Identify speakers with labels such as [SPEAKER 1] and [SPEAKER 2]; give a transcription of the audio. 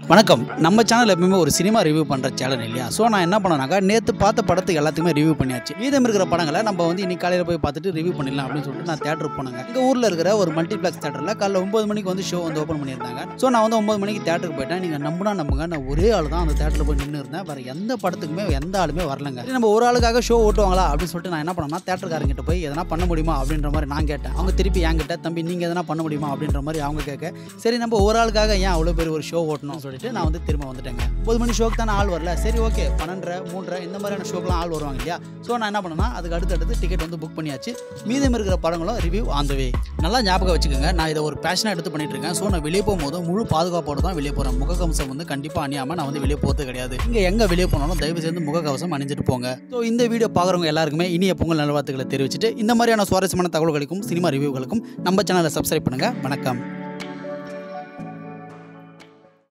[SPEAKER 1] வணக்கம் நம்ம சேனல் எப்பவுமே ஒரு சினிமா ரிவ்யூ பண்ணுற சேனல் இல்லையா ஸோ நான் என்ன பண்ணேனாக்கா நேற்று பார்த்த படத்துக்கு எல்லாத்துக்குமே ரிவ்யூ பண்ணியாச்சு மீதம் இருக்கிற படங்களை நம்ம வந்து இன்னைக்கு காலையில் போய் பார்த்துட்டு ரிவ்யூ பண்ணிடலாம் அப்படின்னு சொல்லிட்டு நான் தேட்டருக்கு போனாங்க எங்கள் ஊரில் இருக்கிற ஒரு மல்டிப்ளெக்ஸ் தேட்டரில் காலைல ஒம்பது மணிக்கு வந்து ஷோ வந்து ஓப்பன் பண்ணியிருந்தாங்க ஸோ நான் வந்து ஒம்பது மணிக்கு தேட்டருக்கு போயிட்டேன் நீங்கள் நம்பினா நம்புங்க நான் ஒரே ஆள் தான் அந்த தேட்டரில் போய் நின்று இருந்தேன் வேறு எந்த படத்துக்குமே எந்த ஆளுமே வரலங்க சரி, நம்ம ஒரு ஆளுக்காக ஷோ ஓட்டுவாங்களா அப்படின்னு சொல்லிட்டு நான் என்ன பண்ணேன்னா தேட்டருக்காரங்கிட்ட போய் எதனா பண்ண முடியுமா அப்படின்ற மாதிரி நான் கேட்டேன் அவங்க திருப்பி என்கிட்ட தம்பி நீங்கள் எதனா பண்ண முடியுமா அப்படின்ற மாதிரி அவங்க கேட்க சரி நம்ம ஒரு ஆளுக்காக ஏன் அவ்வளோ பேர் ஒரு ஷோ ஓட்டணும்னு சொல்லிட்டு நான் வந்து திரும்ப வந்துட்டேங்க ஒன்பது மணி ஷோக்கு தானே ஆள் வரல சரி ஓகே பன்னெண்டரை மூன்றரை இந்த மாதிரியான ஷோக்கெலாம் ஆள் வருவாங்க இல்லையா ஸோ நான் என்ன பண்ணேன்னா அதுக்கு அடுத்தடுத்து டிக்கெட் வந்து புக் பண்ணியாச்சு மீதம் இருக்கிற படங்களும் ரிவ்யூ ஆன் த வே நல்லா ஞாபகம் வச்சுக்கோங்க நான் இதை ஒரு பேஷனாக எடுத்து பண்ணிட்டு இருக்கேன் ஸோ நான் வெளியே போகும்போது முழு பாதுகாப்போடு தான் வெளியே போகிறேன் முகக்கவசம் வந்து கண்டிப்பாக அணியாமல் நான் வந்து வெளியே போகிறது கிடையாது இங்கே எங்கே வெளியே போனாலும் தயவு செய்து முகக்கவசம் அணிஞ்சிட்டு போங்க ஸோ இந்த வீடியோ பார்க்குறவங்க எல்லாருக்குமே இனிய பொங்கல் நல்வாழ்த்துக்களை தெரிவிச்சுட்டு இந்த மாதிரியான சுவாரஸ்யமான தகவல்களுக்கும் சினிமா ரிவ்யூகளுக்கும் நம்ம சேனலை சப்ஸ்கிரைப் பண்ணுங்கள் வணக்கம்